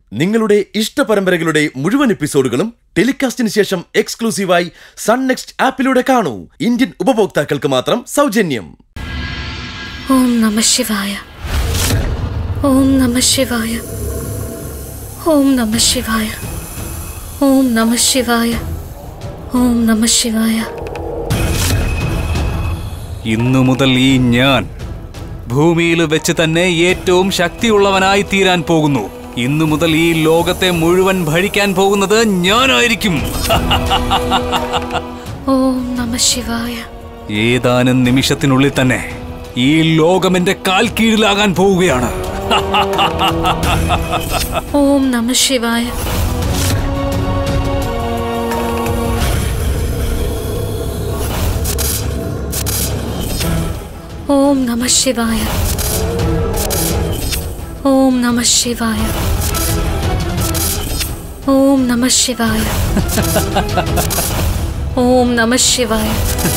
നിങ്ങളുടെ ഇഷ്ട പരമ്പരകളുടെ മുഴുവൻ എപ്പിസോഡുകളും ടെലികാസ്റ്റിന് ശേഷം എക്സ്ക്ലൂസീവായി സൺ നെക്സ്റ്റ് ആപ്പിലൂടെ കാണൂ ഇന്ത്യൻ ഉപഭോക്താക്കൾക്ക് മാത്രം സൗജന്യം ഓം നമ ശിവായ ഓം നമ ശിവായ ഓം നമ ശിവായ ഓം നമ ശിവായ ഓം നമ ശിവായ ഇന്നു മുതൽ ഈ ഞാൻ ഭൂമിയിൽ വെച്ച് തന്നെ ഏറ്റവും ശക്തിയുള്ളവനായി തീരാൻ പോകുന്നു ഇന്നു മുതൽ ഈ ലോകത്തെ മുഴുവൻ ഭരിക്കാൻ പോകുന്നത് ഞാനായിരിക്കും ഓം നമ ശിവായ ഏതാനും നിമിഷത്തിനുള്ളിൽ തന്നെ ഈ ലോകം എന്റെ കാൽ കീഴിലാകാൻ പോവുകയാണ് ഓം നമ ശിവായ ഓം നമ ശിവായ ഓം നമ ശിവായ ഓം നമ ശിവായ ഓം നമ ശിവായ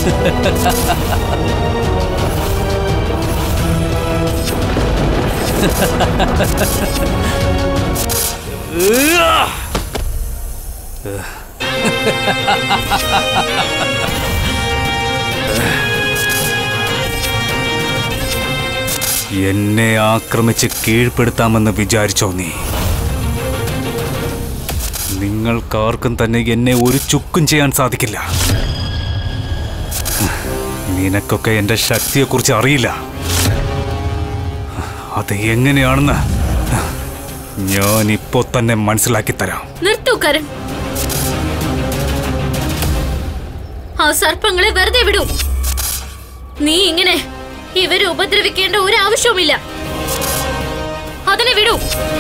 എന്നെ ആക്രമിച്ച് കീഴ്പ്പെടുത്താമെന്ന് വിചാരിച്ചോ നീ നിങ്ങൾക്കാർക്കും തന്നെ എന്നെ ഒരു ചുക്കും ചെയ്യാൻ സാധിക്കില്ല നിനക്കൊക്കെ എന്റെ ശക്തിയെക്കുറിച്ച് അറിയില്ല അത് എങ്ങനെയാണെന്ന് ഞാൻ ഇപ്പോ തന്നെ മനസ്സിലാക്കി തരാം നിർത്തൂ കരൺ ആ സർപ്പങ്ങളെ വെറുതെ വിടൂ നീ ഇങ്ങനെ ഇവരെ ഉപദ്രവിക്കേണ്ട ഒരു ആവശ്യവുമില്ല അതിനെ വിടൂ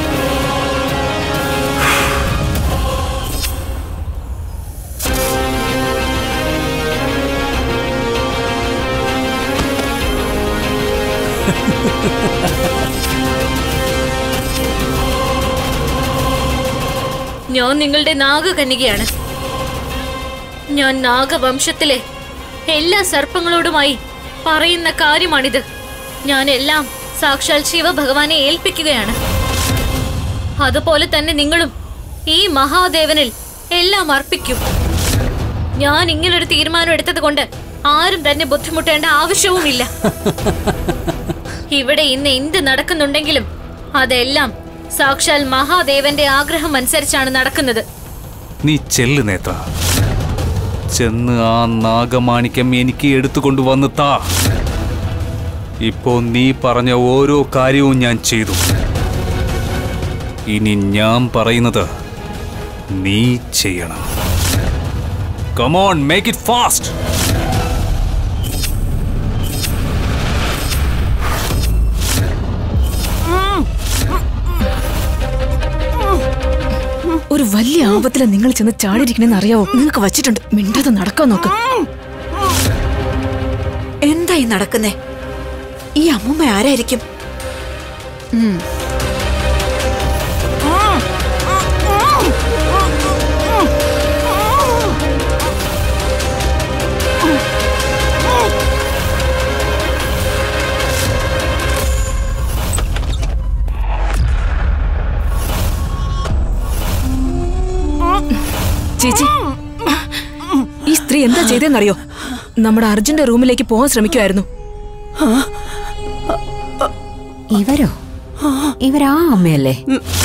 ഞാൻ നിങ്ങളുടെ നാഗകന്യകയാണ് ഞാൻ നാഗവംശത്തിലെ എല്ലാ സർപ്പങ്ങളോടുമായി പറയുന്ന കാര്യമാണിത് ഞാൻ എല്ലാം സാക്ഷാൽ ശിവഭഗവാനെ ഏൽപ്പിക്കുകയാണ് അതുപോലെ തന്നെ നിങ്ങളും ഈ മഹാദേവനിൽ എല്ലാം അർപ്പിക്കും ഞാൻ ഇങ്ങനൊരു തീരുമാനം എടുത്തത് കൊണ്ട് ആരും തന്നെ ബുദ്ധിമുട്ടേണ്ട ആവശ്യവുമില്ല ഇവിടെ ഇന്ന് എന്ത് നടക്കുന്നുണ്ടെങ്കിലും അതെല്ലാം സാക്ഷാൽ മഹാദേവന്റെ ആഗ്രഹം അനുസരിച്ചാണ് നടക്കുന്നത് നീ ചെല്ല് നേത്ര ചെന്ന് ആ നാഗമാണിക്യം എനിക്ക് എടുത്തുകൊണ്ടുവന്ന് താ ഇപ്പോ നീ പറഞ്ഞ ഓരോ കാര്യവും ഞാൻ ചെയ്തു ഇനി ഞാൻ പറയുന്നത് നീ ചെയ്യണം കമോൺ മേക്ക് ഇറ്റ് ഫാസ്റ്റ് ഒരു വലിയ ആപത്തില നിങ്ങൾ ചെന്ന് ചാടിയിരിക്കണെന്ന് അറിയാവോ നിങ്ങൾക്ക് വച്ചിട്ടുണ്ട് മിണ്ടാതെ നടക്കാൻ നോക്ക് എന്തായി നടക്കുന്നേ ഈ അമ്മൂമ്മ ആരായിരിക്കും ചേച്ചി ഈ സ്ത്രീ എന്താ ചെയ്തെന്നറിയോ നമ്മുടെ അർജുന്റെ റൂമിലേക്ക് പോകാൻ ശ്രമിക്കുമായിരുന്നു ഇവരോ ഇവരാ അമ്മയല്ലേ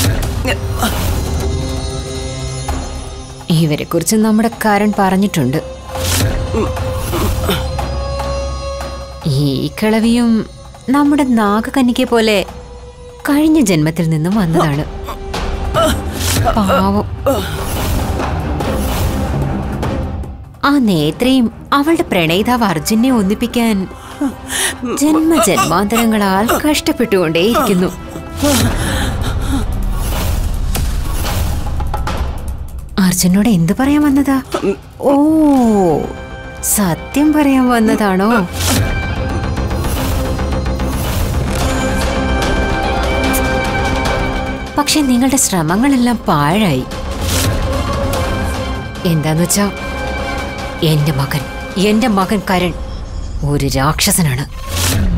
ഇവരെ കുറിച്ച് നമ്മുടെ കാരൻ പറഞ്ഞിട്ടുണ്ട് ഈ കിളവിയും നമ്മുടെ നാഗകന്യക്കെ പോലെ കഴിഞ്ഞ ജന്മത്തിൽ നിന്നും വന്നതാണ് പാവം ആ നേത്രയും അവളുടെ പ്രണയിതാവ് അർജുനെ ഒന്നിപ്പിക്കാൻ ജന്മജന്മാന്തരങ്ങളാൽ കഷ്ടപ്പെട്ടുകൊണ്ടേയിരിക്കുന്നു അർജുനോട് എന്തു പറയാൻ വന്നതാ ഓ സത്യം പറയാൻ വന്നതാണോ പക്ഷെ നിങ്ങളുടെ ശ്രമങ്ങളെല്ലാം പാഴായി എന്താന്ന് വെച്ചാ എന്റെ മകൻ എന്റെ മകൻ കരൺ ഒരു രാക്ഷസനാണ്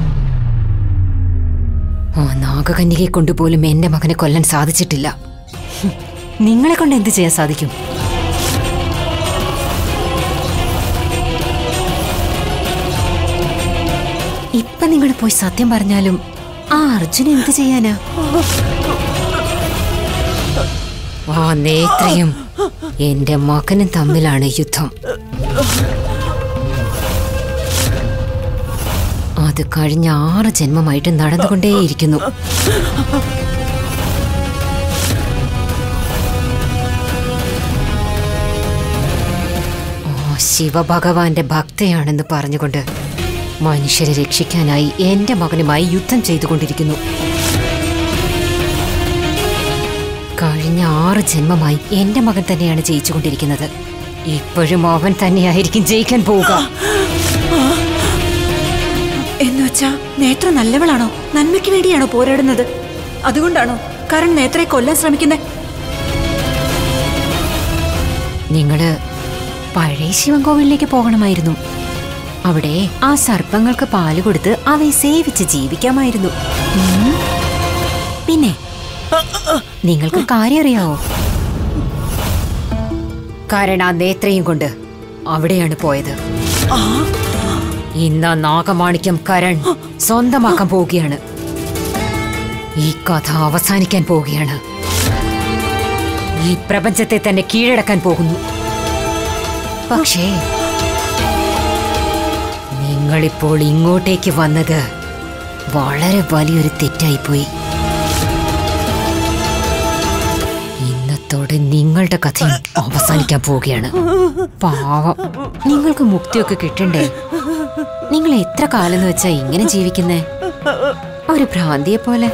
ആ നാഗകന്യകയെ കൊണ്ടുപോലും എന്റെ മകനെ കൊല്ലാൻ സാധിച്ചിട്ടില്ല ഹും, നിങ്ങളെ കൊണ്ട് എന്ത് ചെയ്യാൻ സാധിക്കും ഇപ്പൊ നിങ്ങൾ പോയി സത്യം പറഞ്ഞാലും ആ അർജുൻ എന്ത് ചെയ്യാനാ ആ നേത്രയും എന്റെ മകനും തമ്മിലാണ് യുദ്ധം അത് കഴിഞ്ഞ ആറ് ജന്മമായിട്ട് നടന്നുകൊണ്ടേയിരിക്കുന്നു ഓ ശിവഭഗവാന്റെ ഭക്തയാണെന്ന് പറഞ്ഞുകൊണ്ട് മനുഷ്യരെ രക്ഷിക്കാനായി എന്റെ മകനുമായി യുദ്ധം ചെയ്തുകൊണ്ടിരിക്കുന്നു കഴിഞ്ഞ ആറ് ജന്മമായി എന്റെ മകൻ തന്നെയാണ് ജയിച്ചുകൊണ്ടിരിക്കുന്നത് ഇപ്പോഴും അവൻ തന്നെയായിരിക്കും ജയിക്കാൻ പോവുക എന്നുവെച്ചാ നേത്ര നല്ലവളാണോ നന്മയ്ക്ക് വേണ്ടിയാണോ പോരാടുന്നത് അതുകൊണ്ടാണോ കരൺ നേത്രയെ കൊല്ലാൻ ശ്രമിക്കുന്നത് നിങ്ങള് പഴയ ശിവൻകോവിലേക്ക് പോകണമായിരുന്നു അവിടെ ആ സർപ്പങ്ങൾക്ക് പാല് കൊടുത്ത് അവയെ സേവിച്ച് ജീവിക്കാമായിരുന്നു ഉം. പിന്നെ നിങ്ങൾക്ക് കാര്യം അറിയാവോ കാരണം ആ നേത്രയും കൊണ്ട് അവിടെയാണ് പോയത് ഇന്ന് ആ നാഗമാണിക്യം കരൺ സ്വന്തമാക്കാൻ പോവുകയാണ് ഈ കഥ അവസാനിക്കാൻ പോവുകയാണ് ഈ പ്രപഞ്ചത്തെ തന്നെ കീഴടക്കാൻ പോകുന്നു പക്ഷേ നിങ്ങളിപ്പോൾ ഇങ്ങോട്ടേക്ക് വന്നത് വളരെ വലിയൊരു തെറ്റായിപ്പോയി ഇന്നത്തോടെ നിങ്ങളുടെ കഥയും അവസാനിക്കാൻ പോവുകയാണ് പാവം നിങ്ങൾക്ക് മുക്തിയൊക്കെ കിട്ടണ്ടേ നിങ്ങൾ എത്ര കാലം എന്ന് വെച്ചാ ഇങ്ങനെ ജീവിക്കുന്നേ ഒരു ഭ്രാന്തിയെ പോലെ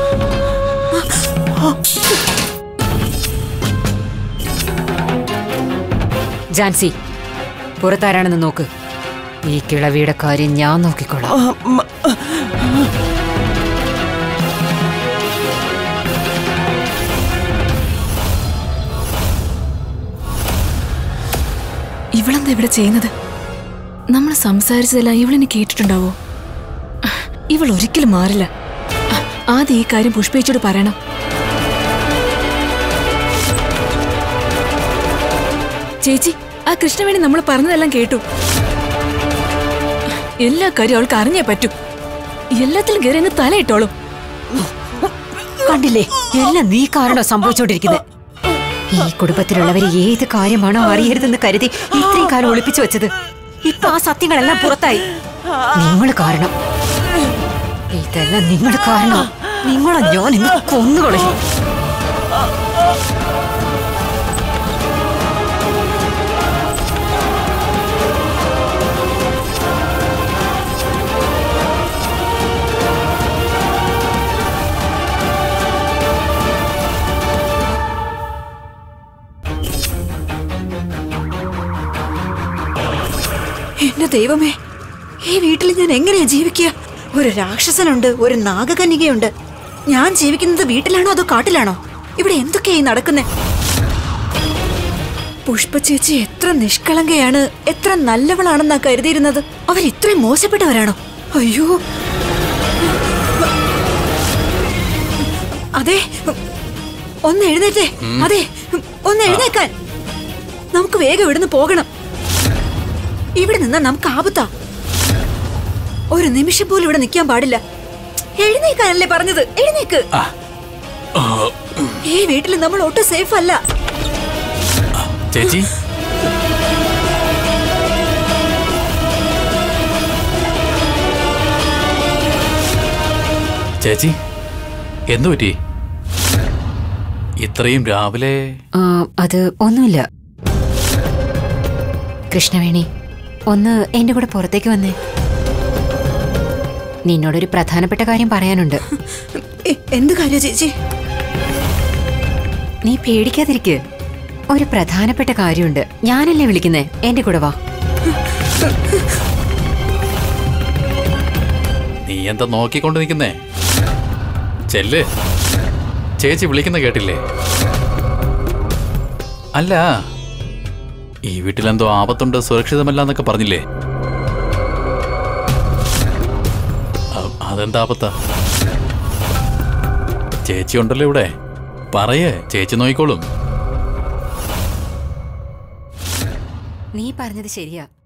ജാൻസി പുറത്താരാണെന്ന് നോക്ക് ഈ കിളവിയുടെ കാര്യം ഞാൻ നോക്കിക്കൊള്ളാം ഇവളെന്താ ഇവിടെ ചെയ്യുന്നത് നമ്മൾ സംസാരിച്ചതെല്ലാം ഇവളിനി കേട്ടിട്ടുണ്ടാവോ ഇവൾ ഒരിക്കലും മാറില്ല ആദ്യം ഈ കാര്യം പുഷ്പേച്ചോട് പറയണം ചേച്ചി ആ കൃഷ്ണവേണി നമ്മൾ പറഞ്ഞതെല്ലാം കേട്ടു എല്ലാ കാര്യം അവൾക്ക് അറിഞ്ഞേ പറ്റൂ എല്ലാത്തിലും കയറി അങ്ങ് തലയിട്ടോളും കണ്ടില്ലേ എല്ലാം നീ കാരണം സംഭവിച്ചുകൊണ്ടിരിക്കുന്നത് ഈ കുടുംബത്തിലുള്ളവര് ഏത് കാര്യമാണോ അറിയരുതെന്ന് കരുതി ഇത്രയും കാലം ഒളിപ്പിച്ചു വെച്ചത് ഇപ്പൊ ആ സത്യങ്ങളെല്ലാം പുറത്തായി നിങ്ങൾ കാരണം ഇതെല്ലാം നിങ്ങൾ കാരണം നിങ്ങളെ ഞാൻ ഇന്ന് കൊന്നുകളയും എന്റെ ദൈവമേ ഈ വീട്ടിൽ ഞാൻ എങ്ങനെയാ ജീവിക്കുക ഒരു രാക്ഷസനുണ്ട് ഒരു നാഗകന്യകയുണ്ട് ഞാൻ ജീവിക്കുന്നത് വീട്ടിലാണോ അതോ കാട്ടിലാണോ ഇവിടെ എന്തൊക്കെയായി നടക്കുന്നേ പുഷ്പ ചേച്ചി എത്ര നിഷ്കളങ്കയാണ് എത്ര നല്ലവളാണെന്നാ കരുതിയിരുന്നത് അവർ ഇത്രയും മോശപ്പെട്ടവരാണോ അയ്യോ അതെ ഒന്ന് എഴുന്നേറ്റേ അതെ ഒന്ന് എഴുന്നേക്കാൻ നമുക്ക് വേഗം ഇവിടുന്ന് പോകണം ഇവിടെ നിന്നാ നമുക്ക് ആപത്താ ഒരു നിമിഷം പോലും ഇവിടെ നിൽക്കാൻ പാടില്ല എഴുന്നേക്കാനല്ലേ പറഞ്ഞത് എഴുന്നേക്ക് ഈ വീട്ടിൽ നമ്മൾ ഒട്ടും സേഫ് അല്ല ചേച്ചി ചേച്ചി എന്തു പറ്റി ഇത്രയും രാവിലെ ആ, അത് ഒന്നുമില്ല കൃഷ്ണവേണി ഒന്ന് എന്റെ കൂടെ പുറത്തേക്ക് വന്നേ നിന്നോടൊരു പ്രധാനപ്പെട്ട കാര്യം പറയാനുണ്ട് എ- എന്ത് കാര്യ ചേച്ചി നീ പേടിക്കാതിരിക്ക് ഒരു പ്രധാനപ്പെട്ട കാര്യമുണ്ട് ഞാനല്ലേ വിളിക്കുന്നേ എന്റെ കൂടെ വാ നീ എന്താ നോക്കിക്കൊണ്ട് നിൽക്കുന്നേ ചെല്ല് ചേച്ചി വിളിക്കുന്ന കേട്ടില്ലേ അല്ല ഈ വീട്ടിലെന്തോ ആപത്തുണ്ട് സുരക്ഷിതമല്ല എന്നൊക്കെ പറഞ്ഞില്ലേ അ- അതെന്താ ആപത്താ ചേച്ചി ഉണ്ടല്ലോ ഇവിടെ പറയേ ചേച്ചി നോയിക്കോളും നീ പറഞ്ഞത് ശരിയാ